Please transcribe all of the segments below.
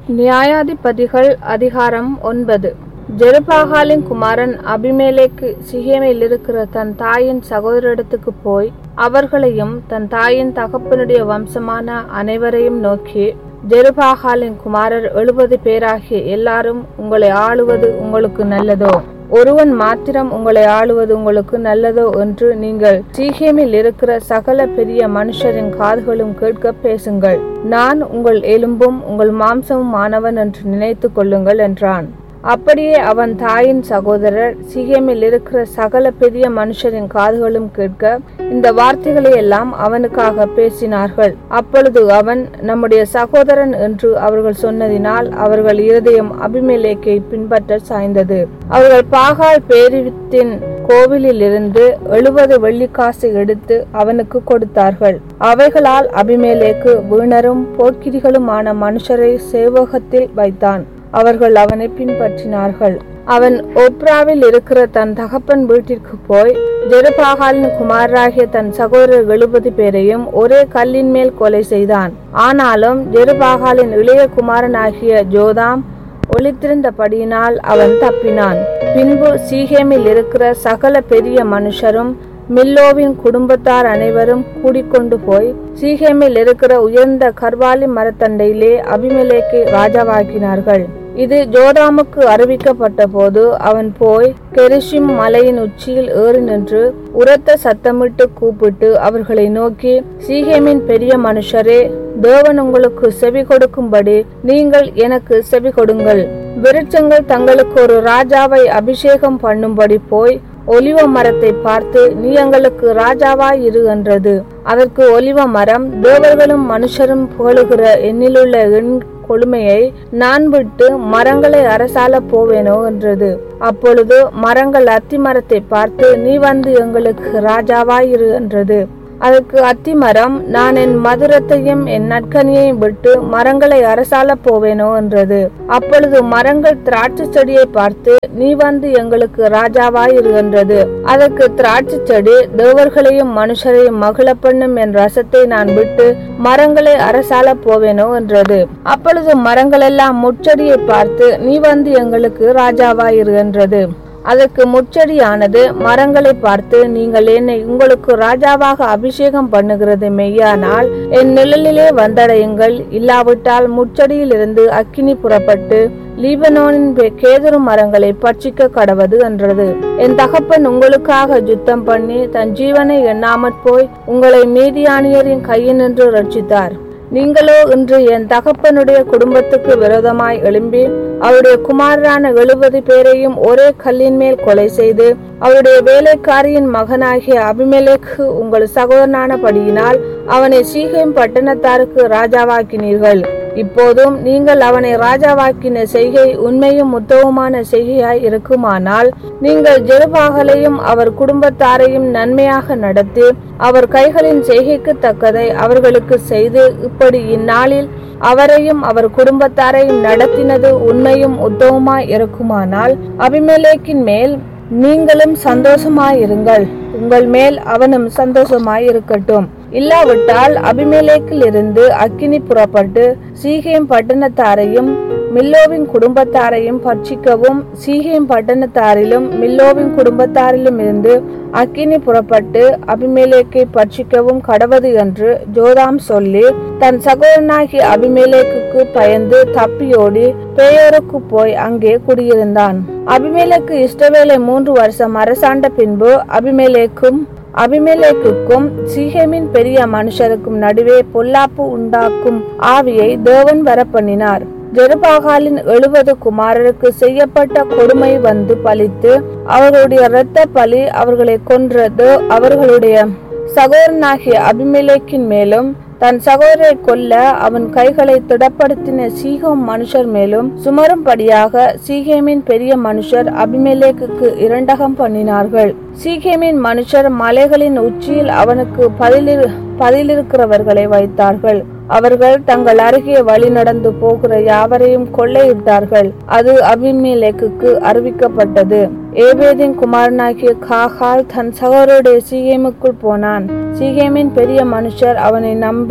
நியாயாதிபதிகள் அதிகாரம் ஒன்பது ஜெருபாகாலின் குமாரன் அபிமெலேக்கு சிகேமில் இருக்கிற தன் தாயின் சகோதரிடத்துக்கு போய் அவர்களையும் தன் தாயின் தகப்பனுடைய வம்சமான அனைவரையும் நோக்கி ஜெருபாகாலின் குமாரர் எழுபது பேராகிய எல்லாரும் உங்களை ஆளுவது உங்களுக்கு நல்லதோ ஒருவன் மாத்திரம் உங்களை ஆளுவது உங்களுக்கு நல்லதோ என்று நீங்கள் சீகேமில் இருக்கிற சகல பெரிய மனுஷரின் காதுகளும் கேட்க பேசுங்கள் நான் உங்கள் எலும்பும் உங்கள் மாம்சமும் ஆனவன் என்று நினைத்து கொள்ளுங்கள் என்றான் அப்படியே அவன் தாயின் சகோதரர் சீகேமில் இருக்கிற சகல பெரிய மனுஷரின் காதுகளும் கேட்க இந்த வார்த்தைகளை எல்லாம் அவனுக்காக பேசினார்கள் அப்பொழுது அவன் நம்முடைய சகோதரன் என்று அவர்கள் சொன்னதினால் அவர்கள் இருதயம் அபிமெலேக்கை பின்பற்ற சாய்ந்தது அவர்கள் பாகால் பேரிவித்தின் கோவிலில் இருந்து எழுபது வெள்ளிக்காசு எடுத்து அவனுக்கு கொடுத்தார்கள் அவைகளால் அபிமேலேக்கு வீணரும் போக்கிரிகளுமான மனுஷரை சேவகத்தில் வைத்தான் அவர்கள் அவனை பின்பற்றினார்கள் அவன் ஒப்ராவில் இருக்கிற தன் தகப்பன் வீட்டிற்கு போய் ஜெருபாகாலின் குமாரராகிய தன் சகோதரர் எழுபது பேரையும் ஒரே கல்லின் மேல் கொலை செய்தான் ஆனாலும் ஜெருபாகாலின் இளைய குமாரனாகிய ஜோதாம் ஒளித்திருந்தபடியினால் அவன் தப்பினான் பின்பு சீகேமில் இருக்கிற சகல பெரிய மனுஷரும் மில்லோவின் குடும்பத்தார் அனைவரும் கூடிக்கொண்டு போய் சீகேமில் இருக்கிற உயர்ந்த கர்வாலி மரத்தண்டையிலே அபிமெலேக்கு ராஜாவாக்கினார்கள் இது ஜோதாமுக்கு அறிவிக்கப்பட்ட போது அவன் போய் கெரிஷிம் மலையின் உச்சியில் ஏறி நின்று உரத்த சத்தமிட்டு கூப்பிட்டு அவர்களை நோக்கி சீகேமின் பெரிய மனுஷரே தேவன் உங்களுக்கு செவி கொடுக்கும்படி நீங்கள் எனக்கு செவி கொடுங்கள் விருட்சங்கள் தங்களுக்கு ஒரு ராஜாவை அபிஷேகம் பண்ணும்படி போய் ஒலிவ மரத்தை பார்த்து நீ எங்களுக்கு ராஜாவாய் இரு என்றது அதற்கு ஒலிவ மரம் தேவர்களும் மனுஷரும் புகழுகிற என்னிலுள்ள எண் கொழுமையை நான் விட்டு மரங்களை அரசால போவேனோ என்றது அப்பொழுது மரங்கள் அத்தி மரத்தை பார்த்து நீ வந்து எங்களுக்கு ராஜாவாயிரு என்றது அதற்கு அத்திமரம் நான் என் மதுரத்தையும் என் நற்கனியையும் விட்டு மரங்களை அரசால போவேனோ என்றது அப்பொழுது மரங்கள் திராட்சை செடியை பார்த்து நீ வந்து எங்களுக்கு ராஜாவாயிரு என்றது அதற்கு திராட்சை செடி தேவர்களையும் மனுஷரையும் மகிழ பண்ணும் என் ரசத்தை நான் விட்டு மரங்களை அரசால போவேனோ என்றது அப்பொழுது மரங்கள் எல்லாம் முச்செடியை பார்த்து நீ வந்து எங்களுக்கு ராஜாவாயிரு என்றது அதற்கு முச்செடியானது மரங்களை பார்த்து நீங்கள் என்னை உங்களுக்கு ராஜாவாக அபிஷேகம் பண்ணுகிறது மெய்யானால் என் நிழலிலே வந்தடையுங்கள் இல்லாவிட்டால் முச்செடியிலிருந்து அக்கினி புறப்பட்டு லீபனோனின் கேதுரு மரங்களை பட்சிக்க கடவது என்றது என் தகப்பன் உங்களுக்காக யுத்தம் பண்ணி தன் ஜீவனை எண்ணாமற் போய் உங்களை மீதியானியரின் கையினின்று ரட்சித்தார் நீங்களோ இன்று என் தகப்பனுடைய குடும்பத்துக்கு விரோதமாய் எழும்பி அவருடைய குமாரரான எழுபது பேரையும் ஒரே கல்லின் மேல் கொலை செய்து அவருடைய வேலைக்காரியின் மகனாகிய அபிமெலேக்கு உங்கள் சகோதரனானபடியினால் அவனை சீகம் பட்டணத்தாருக்கு ராஜாவாக்கினீர்கள் இப்போதும் நீங்கள் அவனை ராஜாவாக்கின செய்கை உண்மையும் முத்தவுமான செய்கையாய் இருக்குமானால் நீங்கள் ஜெருபாகலையும் அவர் குடும்பத்தாரையும் நன்மையாக நடத்தி அவர் கைகளின் செய்கைக்கு தக்கதை அவர்களுக்கு செய்து இப்படி இந்நாளில் அவரையும் அவர் குடும்பத்தாரையும் நடத்தினது உண்மையும் உத்தவமாய் இருக்குமானால் அபிமெலேக்கின் மேல் நீங்களும் சந்தோஷமாயிருங்கள் உங்கள் மேல் அவனும் சந்தோஷமாய் இருக்கட்டும் இல்லாவிட்டால் அபிமேலேக்கில் இருந்து அக்கினி புறப்பட்டு சீகேம் பட்டணத்தாரையும் மில்லோவின் குடும்பத்தாரையும் பட்சிக்கவும் சீகேம் பட்டணத்தாரிலும் மில்லோவின் குடும்பத்தாரிலும் இருந்து அக்கினி புறப்பட்டு அபிமேலேக்கை பட்சிக்கவும் கடவது என்று ஜோதாம் சொல்லி தன் சகோதரனாகிய அபிமேலேக்கு பயந்து தப்பியோடி பேயோருக்கு போய் அங்கே குடியிருந்தான் அபிமேலேக்கு இஷ்டவேலை மூன்று வருஷம் அரசாண்ட பின்பு அபிமேலேக்கும் அபிமெலேக்குக்கும் சீகேமின் பெரிய மனுஷருக்கும் நடுவே பொல்லாப்பு உண்டாக்கும் ஆவியை தேவன் வரப்பண்ணினார் ஜெருபாகாலின் எழுபது குமாரருக்கு செய்யப்பட்ட கொடுமை வந்து பலித்து அவர்களுடைய இரத்த பலி அவர்களை கொன்றது அவர்களுடைய சகோதரனாகிய அபிமெலேக்கின் மேலும் தன் சகோதரை கொல்ல அவன் கைகளை திடப்படுத்தின சீகோம் மனுஷர் மேலும் சுமரும்படியாக சீகேமின் பெரிய மனுஷர் அபிமெலேக்கு இரண்டகம் பண்ணினார்கள் சீகேமின் மனுஷர் மலைகளின் உச்சியில் அவனுக்கு பதிலிரு பதிலிருக்கிறவர்களை வைத்தார்கள் அவர்கள் தங்கள் அருகே வழி நடந்து போகிற யாவரையும் கொள்ளையிட்டார்கள் அது அபிமேலேக்கு அறிவிக்கப்பட்டது ஏபேதின் குமாரனாகிய காகால் தன் சகோதரருடைய சீகேமுக்குள் போனான் சீகேமின் பெரிய மனுஷர் அவனை நம்பி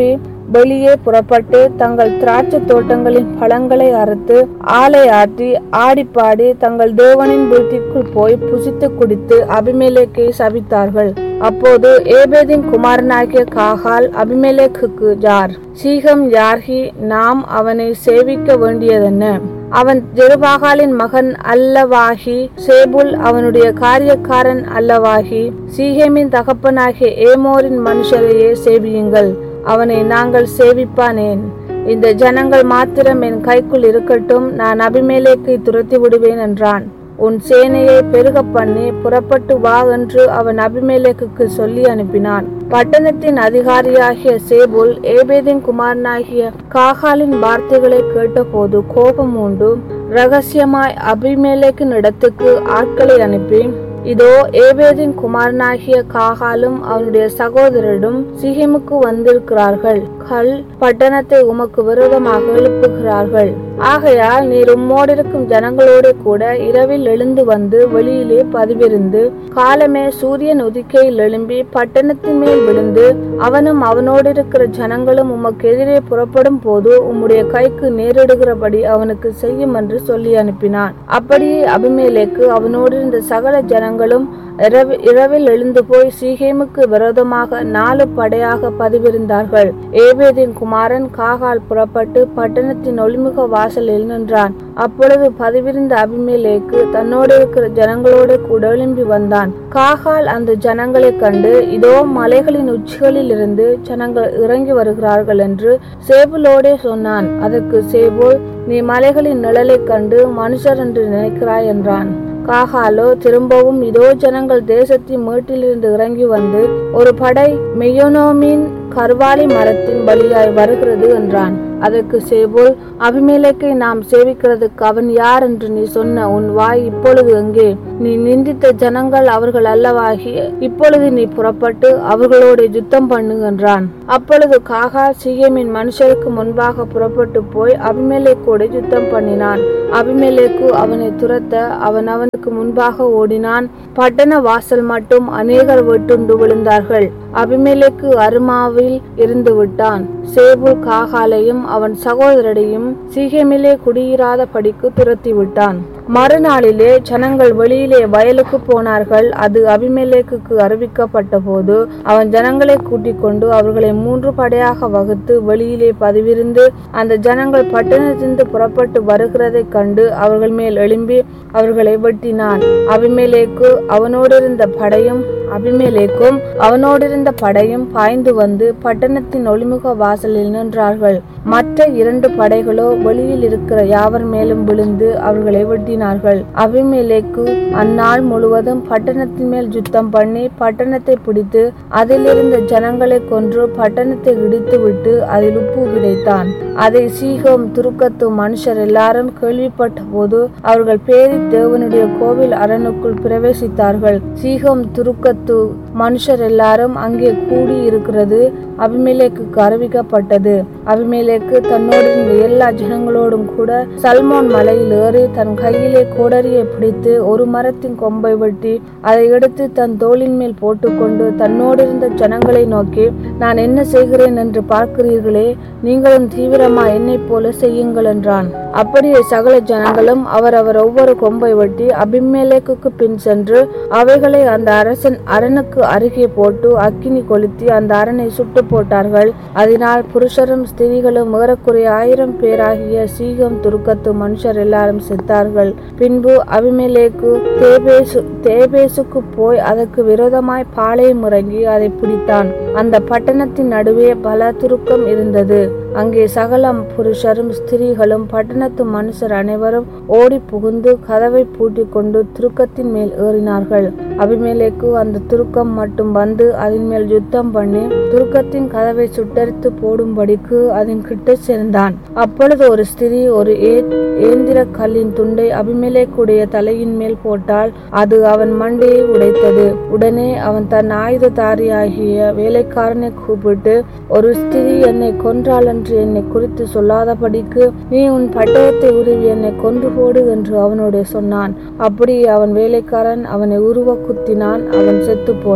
வெளியே புறப்பட்டு தங்கள் திராட்சை தோட்டங்களின் பழங்களை அறுத்து ஆலை ஆற்றி ஆடிப்பாடி தங்கள் தேவனின் வீட்டிற்குள் போய் புசித்து குடித்து அபிமேலேக்கை சபித்தார்கள் அப்போது ஏபேதின் குமாரனாகிய காகால் அபிமேலேக்குக்கு ஜார் சீகம் யார்கி நாம் அவனை சேவிக்க வேண்டியதென்ன அவன் ஜெருபாகாலின் மகன் அல்லவாகி சேபுல் அவனுடைய காரியக்காரன் அல்லவாகி சீகேமின் தகப்பனாகிய ஏமோரின் மனுஷரையே சேவியுங்கள் அவனை நாங்கள் சேவிப்பானேன் இந்த ஜனங்கள் மாத்திரம் என் கைக்குள் இருக்கட்டும் நான் அபிமேலேக்கை துரத்தி விடுவேன் என்றான் உன் சேனையை பெருக பண்ணி புறப்பட்டு வா என்று அவன் அபிமேலேக்குக்கு சொல்லி அனுப்பினான் பட்டணத்தின் அதிகாரியாகிய சேபுல் ஏபேதின் குமாரனாகிய காகாலின் வார்த்தைகளை கேட்டபோது கோபம் உண்டு ரகசியமாய் அபிமேலேக்கின் இடத்துக்கு ஆட்களை அனுப்பி இதோ ஏபேதின் குமாரனாகிய காகாலும் அவனுடைய சகோதரரும் சிஹிமுக்கு வந்திருக்கிறார்கள் கல் பட்டணத்தை உமக்கு விரோதமாக எழுப்புகிறார்கள் ஆகையால் நீர் உம்மோடிருக்கும் ஜனங்களோடு கூட இரவில் எழுந்து வந்து வெளியிலே பதிவிருந்து காலமே சூரியன் உதிக்கையில் எழும்பி பட்டணத்தின் மேல் விழுந்து அவனும் அவனோடு இருக்கிற ஜனங்களும் உமக்கு எதிரே புறப்படும் போது உம்முடைய கைக்கு நேரிடுகிறபடி அவனுக்கு செய்யும் என்று சொல்லி அனுப்பினான் அப்படியே அபிமேலேக்கு அவனோடு இருந்த சகல ஜனங்களும் இரவு- இரவில் எழுந்து போய் சீகேமுக்கு விரோதமாக நாலு படையாக பதிவிருந்தார்கள் ஏபேதின் குமாரன் காகால் புறப்பட்டு பட்டணத்தின் ஒளிமுக வாசலில் நின்றான் அப்பொழுது பதிவிருந்த அபிமேலேக்கு தன்னோடு இருக்கிற ஜனங்களோடு கூட எழும்பி வந்தான் காகால் அந்த ஜனங்களை கண்டு இதோ மலைகளின் உச்சிகளில் இருந்து ஜனங்கள் இறங்கி வருகிறார்கள் என்று சேபுலோடே சொன்னான் அதற்கு சேபுல் நீ மலைகளின் நிழலைக் கண்டு மனுஷர் என்று நினைக்கிறாய் என்றான் காகாலோ திரும்பவும் இதோ ஜனங்கள் தேசத்தின் மேட்டிலிருந்து இறங்கி வந்து ஒரு படை மெயோனோமின் கர்வாலி மரத்தின் வழியாய் வருகிறது என்றான் அதற்கு சேபோல் அபிமேலேக்கை நாம் சேவிக்கிறதுக்கு அவன் யார் என்று நீ சொன்ன உன் வாய் இப்பொழுது எங்கே நீ நிந்தித்த ஜனங்கள் அவர்கள் அல்லவாகி இப்பொழுது நீ புறப்பட்டு அவர்களோடு யுத்தம் பண்ணு என்றான் அப்பொழுது காகா சீகேமின் மனுஷருக்கு முன்பாக புறப்பட்டு போய் அபிமேலேக்கோடு யுத்தம் பண்ணினான் அபிமேலேக்கு அவனை துரத்த அவன் அவனுக்கு முன்பாக ஓடினான் பட்டண வாசல் மட்டும் அநேகர் வெட்டுண்டு விழுந்தார்கள் அபிமேலேக்கு அருமாவில் இருந்து விட்டான் சேபுல் காகாலையும் அவன் சகோதரரையும் சீகேமிலே குடியிராத படிக்கு துரத்தி விட்டான் மறுநாளிலே ஜனங்கள் வெளியிலே வயலுக்கு போனார்கள் அது அபிமெலேக்குக்கு அறிவிக்கப்பட்ட போது அவன் ஜனங்களை கூட்டிக் கொண்டு அவர்களை மூன்று படையாக வகுத்து வெளியிலே பதிவிருந்து அந்த ஜனங்கள் பட்டணத்திலிருந்து புறப்பட்டு வருகிறதைக் கண்டு அவர்கள் மேல் எழும்பி அவர்களை வெட்டினான் அபிமெலேக்கு அவனோடிருந்த படையும் அபிமெலேக்கும் அவனோடிருந்த படையும் பாய்ந்து வந்து பட்டணத்தின் ஒளிமுக வாசலில் நின்றார்கள் மற்ற இரண்டு படைகளோ வெளியில் இருக்கிற யாவர் மேலும் விழுந்து அவர்களை வெட்டினார்கள் அபிமெலேக்கு அந்நாள் முழுவதும் பட்டணத்தின் மேல் யுத்தம் பண்ணி பட்டணத்தை பிடித்து அதிலிருந்த ஜனங்களை கொன்று பட்டணத்தை இடித்து விட்டு அதில் உப்பு விதைத்தான் அதை சீகம் துருக்கத்து மனுஷர் எல்லாரும் கேள்விப்பட்ட போது அவர்கள் பேரி தேவனுடைய கோவில் அரணுக்குள் பிரவேசித்தார்கள் சீகம் துருக்கத்து மனுஷர் எல்லாரும் அங்கே கூடி இருக்கிறது அபிமேலேக்குக்கு அறிவிக்கப்பட்டது அபிமேலேக்கு தன்னோடு இருந்த எல்லா ஜனங்களோடும் கூட சல்மோன் மலையில் ஏறி தன் கையிலே கோடரியை பிடித்து ஒரு மரத்தின் கொம்பை வெட்டி அதை எடுத்து தன் தோளின் மேல் போட்டுக்கொண்டு தன்னோடு இருந்த ஜனங்களை நோக்கி நான் என்ன செய்கிறேன் என்று பார்க்கிறீர்களே நீங்களும் தீவிரமா என்னைப் போல செய்யுங்கள் என்றான் அப்படியே சகல ஜனங்களும் அவரவர் ஒவ்வொரு கொம்பை வெட்டி அபிமேலேக்குக்கு பின் சென்று அவைகளை அந்த அரசன் அரணுக்கு அருகே போட்டு அக்கினி கொளுத்தி அந்த அரணை சுட்டு போட்டார்கள் அதனால் புருஷரும் ஸ்திரீகளும் ஏறக்குறைய ஆயிரம் பேராகிய சீகம் துருக்கத்து மனுஷர் எல்லாரும் செத்தார்கள் பின்பு அபிமேலேக்கு தேபேசு தேபேசுக்கு போய் அதற்கு விரோதமாய் பாளையம் இறங்கி அதை பிடித்தான் அந்த பட்டணத்தின் நடுவே பல துருக்கம் இருந்தது அங்கே சகலம் புருஷரும் ஸ்திரீகளும் பட்டணத்து மனுஷர் அனைவரும் ஓடி புகுந்து கதவை பூட்டிக் கொண்டு துருக்கத்தின் மேல் ஏறினார்கள் அபிமேலேக்கு அந்த துருக்கம் மட்டும் வந்து அதன் மேல் யுத்தம் பண்ணி துருக்கத்தின் கதவை சுட்டரித்து போடும்படிக்கு அதன் கிட்ட சேர்ந்தான் அப்பொழுது ஒரு ஸ்திரீ ஒரு ஏ- ஏந்திர கல்லின் துண்டை அபிமேலேக்குடைய தலையின் மேல் போட்டால் அது அவன் மண்டையை உடைத்தது உடனே அவன் தன் ஆயுததாரியாகிய வேலைக்காரனை கூப்பிட்டு ஒரு ஸ்திரீ என்னை கொன்றாள் என்று என்னை குறித்து சொல்லாதபடிக்கு நீ உன் பட்டயத்தை உருவி என்னை கொன்று போடு என்று அவனோடு சொன்னான் அப்படி அவன் வேலைக்காரன் அவனை உருவ குத்தினான் அவன் செத்து போனான்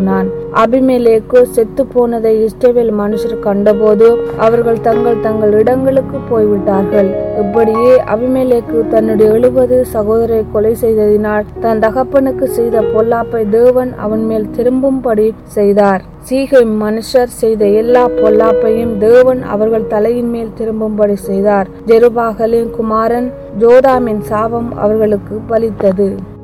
அபிமேலேக்கு செத்து போனதை இஸ்ரவேல் மனுஷர் கண்டபோது அவர்கள் தங்கள் தங்கள் இடங்களுக்கு போய்விட்டார்கள் இப்படியே அபிமேலேக்கு தன்னுடைய எழுபது சகோதரை கொலை செய்ததினால் தன் தகப்பனுக்கு செய்த பொல்லாப்பை தேவன் அவன் மேல் திரும்பும்படி செய்தார் சீகை மனுஷர் செய்த எல்லா பொல்லாப்பையும் தேவன் அவர்கள் தலையின் மேல் திரும்பும்படி செய்தார் ஜெருபாகலின் குமாரன் ஜோதாமின் சாபம் அவர்களுக்கு பலித்தது